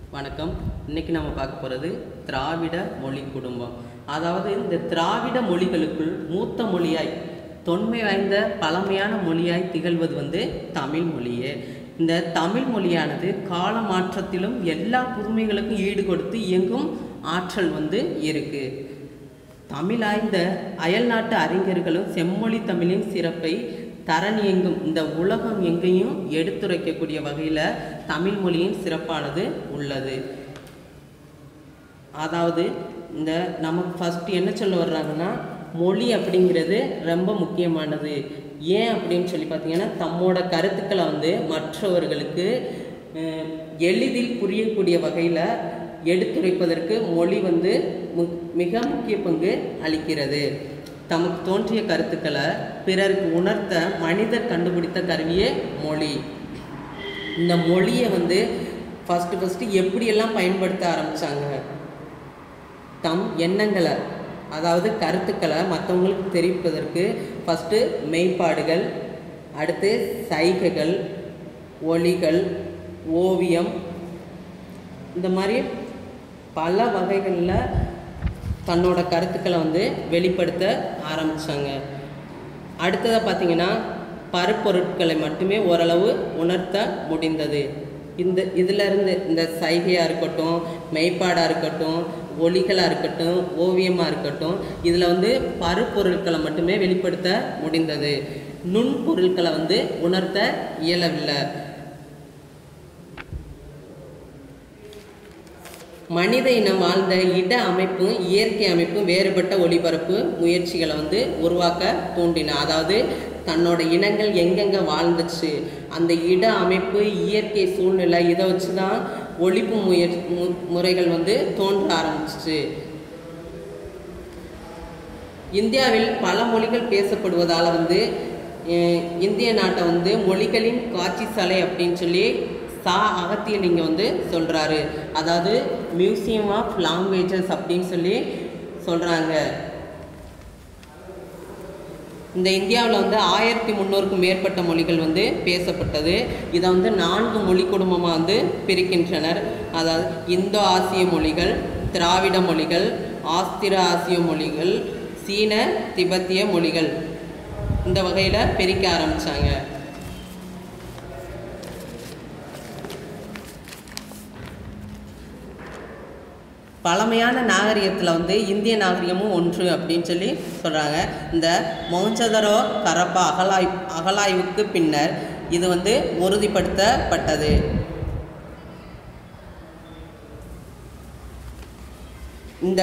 வணக்கம் இன்னைக்கு நம்ம பார்க்க போகிறது திராவிட மொழி குடும்பம் அதாவது இந்த திராவிட மொழிகளுக்குள் மூத்த மொழியாய் தொன்மை வாய்ந்த பழமையான மொழியாய் திகழ்வது வந்து தமிழ் மொழியே இந்த தமிழ் மொழியானது கால மாற்றத்திலும் எல்லா புதுமைகளுக்கும் ஈடு கொடுத்து இயங்கும் ஆற்றல் வந்து இருக்கு தமிழாய்ந்த அயல்நாட்டு அறிஞர்களும் செம்மொழி தமிழின் சிறப்பை தரணி எங்கும் இந்த உலகம் எங்கேயும் எடுத்துரைக்கக்கூடிய வகையில் தமிழ் மொழியின் சிறப்பானது உள்ளது அதாவது இந்த நமக்கு ஃபஸ்ட்டு என்ன சொல்ல வர்றாங்கன்னா மொழி அப்படிங்கிறது ரொம்ப முக்கியமானது ஏன் அப்படின்னு சொல்லி பார்த்தீங்கன்னா தம்மோட கருத்துக்களை வந்து மற்றவர்களுக்கு அஹ், எளிதில் புரியக்கூடிய வகையில் எடுத்துரைப்பதற்கு மொழி வந்து மு- மிக முக்கிய பங்கு அளிக்கிறது தமக்கு தோன்றிய கருத்துக்களை பிறருக்கு உணர்த்த மனிதர் கண்டுபிடித்த கருவியே மொழி இந்த மொழியை வந்து ஃபஸ்ட்டு ஃபஸ்ட்டு எப்படியெல்லாம் பயன்படுத்த ஆரம்பித்தாங்க தம் எண்ணங்களை அதாவது கருத்துக்களை மற்றவங்களுக்கு தெரிவிப்பதற்கு ஃபஸ்ட்டு மெய்ப்பாடுகள் அடுத்து சைகைகள் ஒலிகள் ஓவியம் இந்த மாதிரி பல வகைகளில் தன்னோட கருத்துக்களை வந்து வெளிப்படுத்த ஆரம்பித்தாங்க அடுத்ததாக பார்த்தீங்கன்னா பருப்பொருட்களை மட்டுமே ஓரளவு உணர்த்த முடிந்தது இந்த இதில் இருந்து இந்த சைகையாக இருக்கட்டும் மெய்ப்பாடாக இருக்கட்டும் ஒலிகளாக இருக்கட்டும் ஓவியமாக இருக்கட்டும் இதில் வந்து பருப்பொருட்களை மட்டுமே வெளிப்படுத்த முடிந்தது நுண்பொருட்களை வந்து உணர்த்த இயலவில்லை மனித இனம் வாழ்ந்த இட அமைப்பும் இயற்கை அமைப்பும் வேறுபட்ட ஒளிபரப்பு முயற்சிகளை வந்து உருவாக்க தூண்டின அதாவது தன்னோட இனங்கள் எங்கெங்கே வாழ்ந்துச்சு அந்த இட அமைப்பு இயற்கை சூழ்நிலை இதை வச்சு தான் ஒழிப்பு முயற் மு- முறைகள் வந்து தோன்ற ஆரம்பிச்சிச்சு இந்தியாவில் பல மொழிகள் பேசப்படுவதால் வந்து அஹ், இந்திய நாட்டை வந்து மொழிகளின் காட்சி சாலை அப்படின்னு சொல்லி சா அகத்தியலிங்க வந்து சொல்கிறாரு அதாவது மியூசியம் ஆஃப் லாங்குவேஜஸ் அப்படின்னு சொல்லி சொல்கிறாங்க இந்த இந்தியாவில் வந்து ஆயிரத்தி முந்நூறுக்கும் மேற்பட்ட மொழிகள் வந்து பேசப்பட்டது இதை வந்து நான்கு மொழி குடும்பமாக வந்து பிரிக்கின்றனர் அதாவது இந்தோ ஆசிய மொழிகள் திராவிட மொழிகள் ஆஸ்திர ஆசிய மொழிகள் சீன திபெத்திய மொழிகள் இந்த வகையில் பிரிக்க ஆரம்பித்தாங்க பழமையான நாகரிகத்தில் வந்து இந்திய நாகரிகமும் ஒன்று அப்படின்னு சொல்லி சொல்கிறாங்க இந்த மொஹஞ்சதரோ கரப்பா அகலாய் அகலாய்வுக்கு பின்னர் இது வந்து உறுதிப்படுத்தப்பட்டது இந்த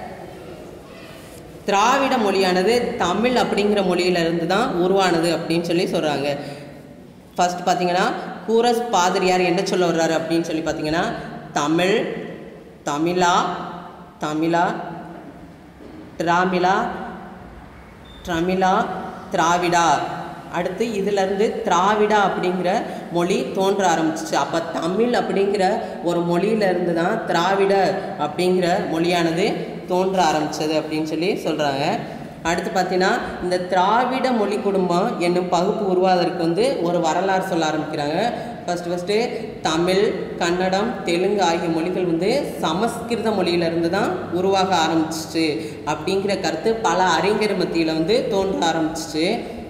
திராவிட மொழியானது தமிழ் அப்படிங்கிற மொழியிலிருந்து தான் உருவானது அப்படின்னு சொல்லி சொல்கிறாங்க ஃபர்ஸ்ட் பார்த்தீங்கன்னா கூரஸ் பாதிரியார் என்ன சொல்ல வர்றாரு அப்படின்னு சொல்லி பார்த்தீங்கன்னா தமிழ் தமிழா தமிழா திராமிழா ட்ரமிழா திராவிடா அடுத்து இதிலிருந்து திராவிடா அப்படிங்கிற மொழி தோன்ற ஆரம்பிச்சிச்சு அப்போ தமிழ் அப்படிங்கிற ஒரு மொழியிலிருந்து தான் திராவிட அப்படிங்கிற மொழியானது தோன்ற ஆரம்பிச்சது அப்படின்னு சொல்லி சொல்கிறாங்க அடுத்து பார்த்தீங்கன்னா இந்த திராவிட மொழி குடும்பம் என்னும் பகுப்பு உருவாவதற்கு வந்து ஒரு வரலாறு சொல்ல ஆரம்பிக்கிறாங்க ஃபஸ்ட்டு ஃபஸ்ட்டு தமிழ் கன்னடம் தெலுங்கு ஆகிய மொழிகள் வந்து சமஸ்கிருத மொழியிலிருந்து தான் உருவாக ஆரம்பிச்சிச்சு அப்படிங்கிற கருத்து பல அறிஞர் மத்தியில் வந்து தோன்ற ஆரம்பிச்சிச்சு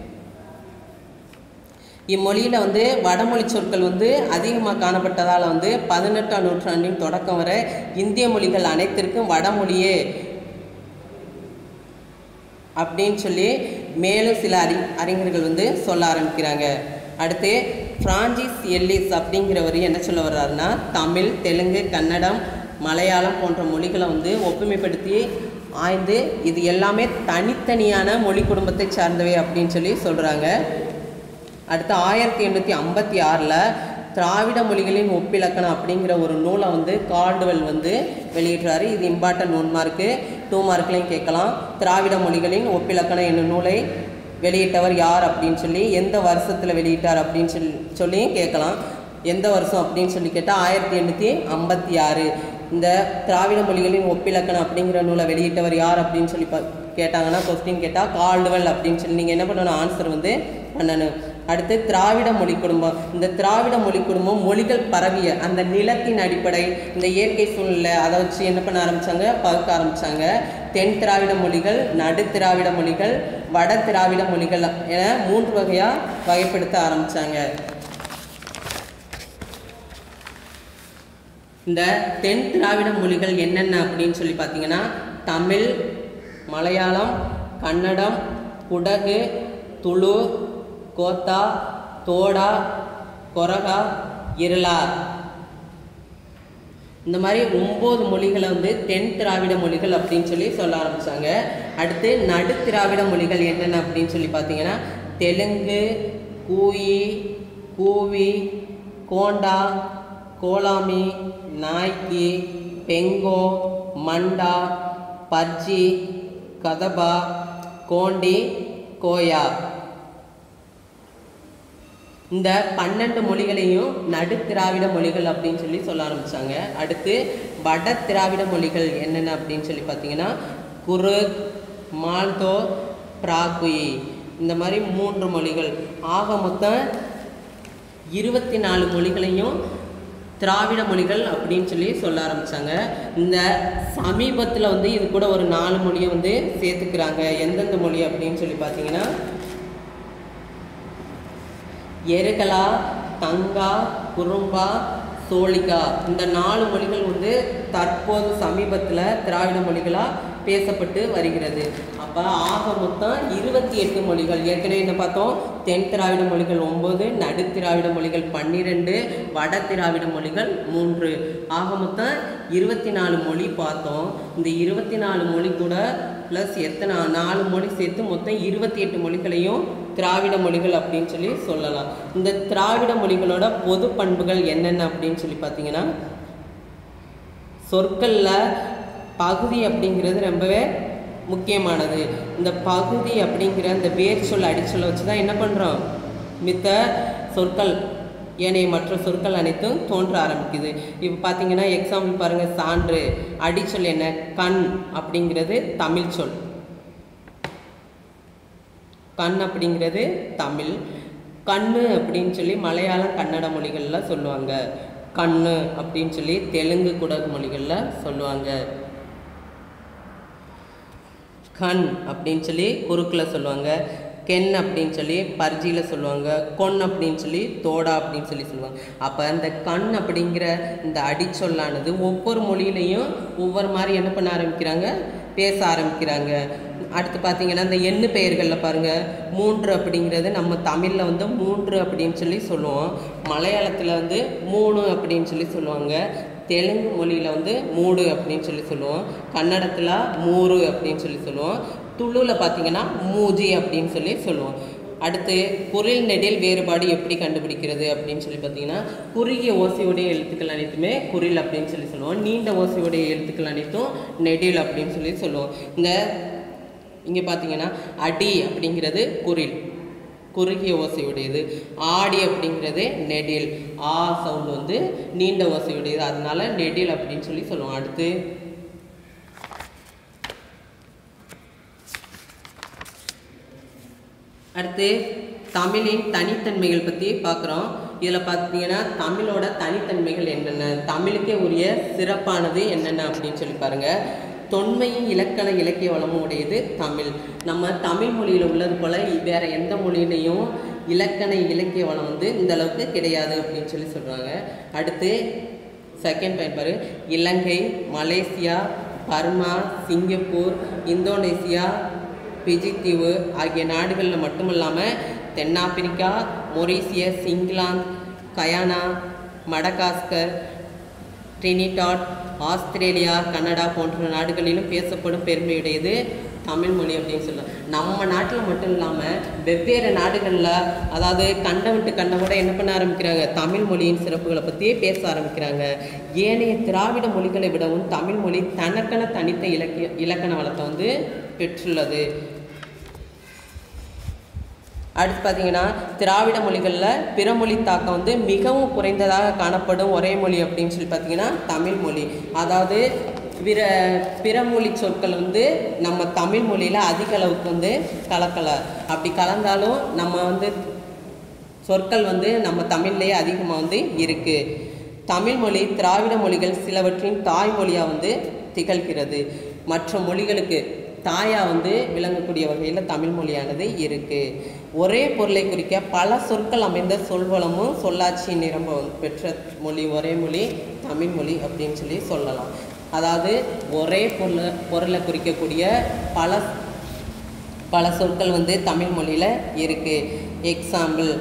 இம்மொழியில் வந்து வடமொழி சொற்கள் வந்து அதிகமாக காணப்பட்டதால் வந்து பதினெட்டாம் நூற்றாண்டின் தொடக்கம் வரை இந்திய மொழிகள் அனைத்திற்கும் வடமொழியே அப்படின்னு சொல்லி மேலும் சில அறி அறிஞர்கள் வந்து சொல்ல ஆரம்பிக்கிறாங்க அடுத்து பிரான்சிஸ் எல்லிஸ் அப்படிங்கிறவர் என்ன சொல்ல வர்றாருன்னா தமிழ் தெலுங்கு கன்னடம் மலையாளம் போன்ற மொழிகளை வந்து ஒப்புமைப்படுத்தி ஆய்ந்து இது எல்லாமே தனித்தனியான மொழி குடும்பத்தை சார்ந்தவை அப்படின்னு சொல்லி சொல்கிறாங்க அடுத்து ஆயிரத்தி எண்ணூற்றி ஐம்பத்தி ஆறில் திராவிட மொழிகளின் ஒப்பிலக்கணம் அப்படிங்கிற ஒரு நூலை வந்து கால்டுவெல் வந்து வெளியிடுறாரு இது இம்பார்ட்டன்ட் ஒன் மார்க்கு டூ மார்க்லையும் கேட்கலாம் திராவிட மொழிகளின் ஒப்பிலக்கணம் என்னும் நூலை வெளியிட்டவர் யார் அப்படின்னு சொல்லி எந்த வருஷத்தில் வெளியிட்டார் அப்படின்னு சொல்லி சொல்லியும் கேட்கலாம் எந்த வருஷம் அப்படின்னு சொல்லி கேட்டால் ஆயிரத்தி எண்ணூற்றி ஐம்பத்தி ஆறு இந்த திராவிட மொழிகளின் ஒப்பிலக்கணம் அப்படிங்கிற நூலை வெளியிட்டவர் யார் அப்படின்னு சொல்லி பா கேட்டாங்கன்னா கொஸ்டின் கேட்டால் கால்டுவெல் அப்படின்னு சொல்லி நீங்கள் என்ன பண்ணணும் ஆன்சர் வந்து பண்ணணும் அடுத்து திராவிட மொழி குடும்பம் இந்த திராவிட மொழி குடும்பம் மொழிகள் பரவிய அந்த நிலத்தின் அடிப்படை இந்த இயற்கை சூழ்நிலை அதை வச்சு என்ன பண்ண ஆரம்பிச்சாங்க பகுக்க ஆரம்பிச்சாங்க தென் திராவிட மொழிகள் நடு திராவிட மொழிகள் வட திராவிட மொழிகள் என மூன்று வகையாக வகைப்படுத்த ஆரம்பிச்சாங்க இந்த தென் திராவிட மொழிகள் என்னென்ன அப்படின்னு சொல்லி பார்த்தீங்கன்னா தமிழ் மலையாளம் கன்னடம் குடகு துளு கோத்தா தோடா கொரகா இருளா இந்த மாதிரி ஒம்பது மொழிகளை வந்து தென் திராவிட மொழிகள் அப்படின்னு சொல்லி சொல்ல ஆரம்பிச்சாங்க அடுத்து நடு திராவிட மொழிகள் என்னென்ன அப்படின்னு சொல்லி பார்த்தீங்கன்னா தெலுங்கு கூயி கூவி கோண்டா கோலாமி நாய்க்கி பெங்கோ மண்டா பர்ஜி கதபா கோண்டி கோயா இந்த பன்னெண்டு மொழிகளையும் நடு திராவிட மொழிகள் அப்படின்னு சொல்லி சொல்ல ஆரம்பிச்சாங்க அடுத்து வட திராவிட மொழிகள் என்னென்ன அப்படின்னு சொல்லி பார்த்தீங்கன்னா குருக் மால்தோ பிராகுயி இந்த மாதிரி மூன்று மொழிகள் ஆக மொத்தம் இருபத்தி நாலு மொழிகளையும் திராவிட மொழிகள் அப்படின்னு சொல்லி சொல்ல ஆரம்பிச்சாங்க இந்த சமீபத்தில் வந்து இது கூட ஒரு நாலு மொழியை வந்து சேர்த்துக்கிறாங்க எந்தெந்த மொழி அப்படின்னு சொல்லி பார்த்தீங்கன்னா எருகலா தங்கா குறும்பா சோழிகா இந்த நாலு மொழிகள் வந்து தற்போது சமீபத்தில் திராவிட மொழிகளாக பேசப்பட்டு வருகிறது அப்போ ஆக மொத்தம் இருபத்தி எட்டு மொழிகள் ஏற்கனவே என்ன பார்த்தோம் தென் திராவிட மொழிகள் ஒம்பது நடு திராவிட மொழிகள் பன்னிரெண்டு வட திராவிட மொழிகள் மூன்று ஆக மொத்தம் இருபத்தி நாலு மொழி பார்த்தோம் இந்த இருபத்தி நாலு மொழி கூட ப்ளஸ் எத்தனை நாலு மொழி சேர்த்து மொத்தம் இருபத்தி எட்டு மொழிகளையும் திராவிட மொழிகள் அப்படின்னு சொல்லி சொல்லலாம் இந்த திராவிட மொழிகளோட பொது பண்புகள் என்னென்ன அப்படின்னு சொல்லி பார்த்தீங்கன்னா சொற்களில் பகுதி அப்படிங்கிறது ரொம்பவே முக்கியமானது இந்த பகுதி அப்படிங்கிற இந்த வேர் சொல் அடிச்சொல்லை வச்சு தான் என்ன பண்ணுறோம் மித்த சொற்கள் ஏனைய மற்ற சொற்கள் அனைத்தும் தோன்ற ஆரம்பிக்குது இப்போ பார்த்தீங்கன்னா எக்ஸாம்பிள் பாருங்கள் சான்று அடிச்சொல் என்ன கண் அப்படிங்கிறது தமிழ் சொல் கண் அப்படிங்கிறது தமிழ் கண்ணு அப்படின்னு சொல்லி மலையாளம் கன்னட மொழிகளில் சொல்லுவாங்க கண்ணு அப்படின்னு சொல்லி தெலுங்கு குடகு மொழிகளில் சொல்லுவாங்க கண் அப்படின்னு சொல்லி குறுக்கில் சொல்லுவாங்க கென் அப்படின்னு சொல்லி பர்ஜியில் சொல்லுவாங்க கொன் அப்படின்னு சொல்லி தோடா அப்படின்னு சொல்லி சொல்லுவாங்க அப்போ இந்த கண் அப்படிங்கிற இந்த அடிச்சொல்லானது ஒவ்வொரு மொழியிலையும் ஒவ்வொரு மாதிரி என்ன பண்ண ஆரம்பிக்கிறாங்க பேச ஆரம்பிக்கிறாங்க அடுத்து பார்த்தீங்கன்னா இந்த எண்ணு பெயர்களில் பாருங்கள் மூன்று அப்படிங்கிறது நம்ம தமிழில் வந்து மூன்று அப்படின்னு சொல்லி சொல்லுவோம் மலையாளத்தில் வந்து மூணு அப்படின்னு சொல்லி சொல்லுவாங்க தெலுங்கு மொழியில் வந்து மூடு அப்படின்னு சொல்லி சொல்லுவோம் கன்னடத்தில் மூறு அப்படின்னு சொல்லி சொல்லுவோம் துளுவில் பார்த்தீங்கன்னா மூஜி அப்படின்னு சொல்லி சொல்லுவோம் அடுத்து குரில் நெடில் வேறுபாடு எப்படி கண்டுபிடிக்கிறது அப்படின்னு சொல்லி பார்த்தீங்கன்னா குறுகிய ஓசையுடைய எழுத்துக்கள் அனைத்துமே குரில் அப்படின்னு சொல்லி சொல்லுவோம் நீண்ட ஓசையுடைய எழுத்துக்கள் அனைத்தும் நெடில் அப்படின்னு சொல்லி சொல்லுவோம் இந்த இங்கே பார்த்தீங்கன்னா அடி அப்படிங்கிறது குரில் குறுகிய ஓசையுடையது ஆடி அப்படிங்கிறது நெடில் ஆ சவுண்ட் வந்து நீண்ட ஓசையுடையது அதனால நெடில் அப்படின்னு சொல்லி சொல்லுவோம் அடுத்து அடுத்து தமிழின் தனித்தன்மைகள் பற்றி பார்க்குறோம் இதில் பார்த்தீங்கன்னா தமிழோட தனித்தன்மைகள் என்னென்ன தமிழுக்கே உரிய சிறப்பானது என்னென்ன அப்படின்னு சொல்லி பாருங்கள் தொன்மையும் இலக்கண இலக்கிய வளமும் உடையது தமிழ் நம்ம தமிழ் மொழியில் உள்ளது போல் வேற எந்த மொழியிலையும் இலக்கண இலக்கிய வளம் வந்து இந்த அளவுக்கு கிடையாது அப்படின்னு சொல்லி சொல்கிறாங்க அடுத்து செகண்ட் பாயிண்ட் பாரு Ilangai Malaysia Burma Singapore Indonesia Fiji தீவு ஆகிய நாடுகளில் மட்டும் இல்லாமல் தென்னாப்பிரிக்கா Mauritius England Guyana Madagascar Trinidad Australia Canada போன்ற நாடுகளிலும் பேசப்படும் பெருமையுடையது தமிழ் மொழி அப்படின்னு சொல்லலாம் நம்ம நாட்டில் மட்டும் இல்லாமல் வெவ்வேறு நாடுகளில் அதாவது கண்டம் விட்டு கண்டம் கூட என்ன பண்ண ஆரம்பிக்கிறாங்க தமிழ் மொழியின் சிறப்புகளை பற்றியே பேச ஆரம்பிக்கிறாங்க ஏனைய திராவிட மொழிகளை விடவும் தமிழ் மொழி தனக்கென தனித்த இலக்கிய இலக்கண வளத்தை வந்து பெற்றுள்ளது அடுத்து பார்த்தீங்கன்னா திராவிட மொழிகளில் பிற மொழி தாக்கம் வந்து மிகவும் குறைந்ததாக காணப்படும் ஒரே மொழி அப்படின்னு சொல்லி பார்த்தீங்கன்னா தமிழ் மொழி அதாவது பிற பிற மொழி சொற்கள் வந்து நம்ம தமிழ் மொழியில் அதிக அளவுக்கு வந்து கலக்கலை அப்படி கலந்தாலும் நம்ம வந்து சொற்கள் வந்து நம்ம தமிழ்லேயே அதிகமாக வந்து இருக்குது தமிழ் மொழி திராவிட மொழிகள் சிலவற்றின் தாய்மொழியாக வந்து திகழ்கிறது மற்ற மொழிகளுக்கு தாயாக வந்து விளங்கக்கூடிய வகையில் தமிழ் மொழியானது இருக்குது ஒரே பொருளை குறிக்க பல சொற்கள் அமைந்த சொல்வளமும் சொல்லாட்சி நிரம்ப பெற்ற மொழி ஒரே மொழி தமிழ் மொழி அப்படின்னு சொல்லி சொல்லலாம் அதாவது ஒரே பொருளை பொருளை குறிக்கக்கூடிய பல பல சொற்கள் வந்து தமிழ் மொழியில் இருக்குது எக்ஸாம்பிள்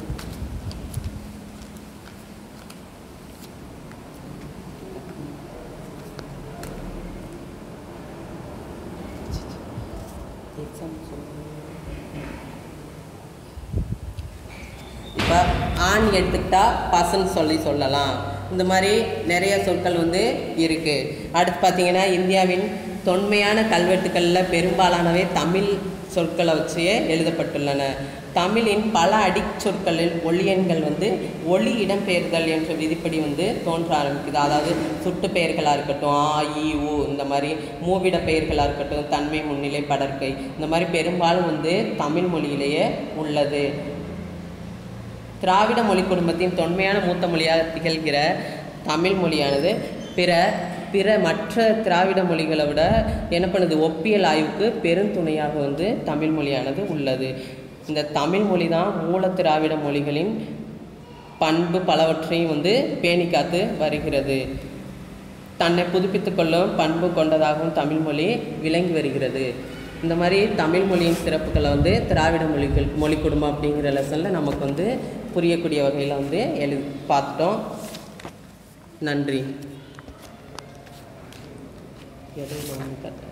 இப்போ ஆண் எடுத்துக்கிட்டா பசன்னு சொல்லி சொல்லலாம் இந்த மாதிரி நிறைய சொற்கள் வந்து இருக்குது அடுத்து பார்த்தீங்கன்னா இந்தியாவின் தொன்மையான கல்வெட்டுகளில் பெரும்பாலானவை தமிழ் சொற்களை வச்சே எழுதப்பட்டுள்ளன தமிழின் பல அடிச்சொற்களில் ஒளியன்கள் வந்து ஒளி இடம்பெயர்தல் என்ற விதிப்படி வந்து தோன்ற ஆரம்பிக்குது அதாவது சுட்டு பெயர்களாக இருக்கட்டும் ஆ இ ஊ இந்த மாதிரி மூவிட பெயர்களாக இருக்கட்டும் தன்மை முன்னிலை படற்கை இந்த மாதிரி பெரும்பாலும் வந்து தமிழ் மொழியிலேயே உள்ளது திராவிட மொழி குடும்பத்தின் தொன்மையான மூத்த மொழியாக திகழ்கிற தமிழ் மொழியானது பிற பிற மற்ற திராவிட மொழிகளை விட என்ன பண்ணுது ஒப்பியல் ஆய்வுக்கு பெருந்துணையாக வந்து தமிழ் மொழியானது உள்ளது இந்த தமிழ் மொழி தான் மூல திராவிட மொழிகளின் பண்பு பலவற்றையும் வந்து பேணி காத்து வருகிறது தன்னை புதுப்பித்துக் கொள்ளும் பண்பு கொண்டதாகவும் தமிழ் மொழி விளங்கி வருகிறது இந்த மாதிரி தமிழ் மொழியின் சிறப்புகளை வந்து திராவிட மொழிகள் மொழி குடும்பம் அப்படிங்கிற லெசனில் நமக்கு வந்து புரியக்கூடிய வகையில் வந்து எழு பார்த்துட்டோம் நன்றி எதை கவனிக்க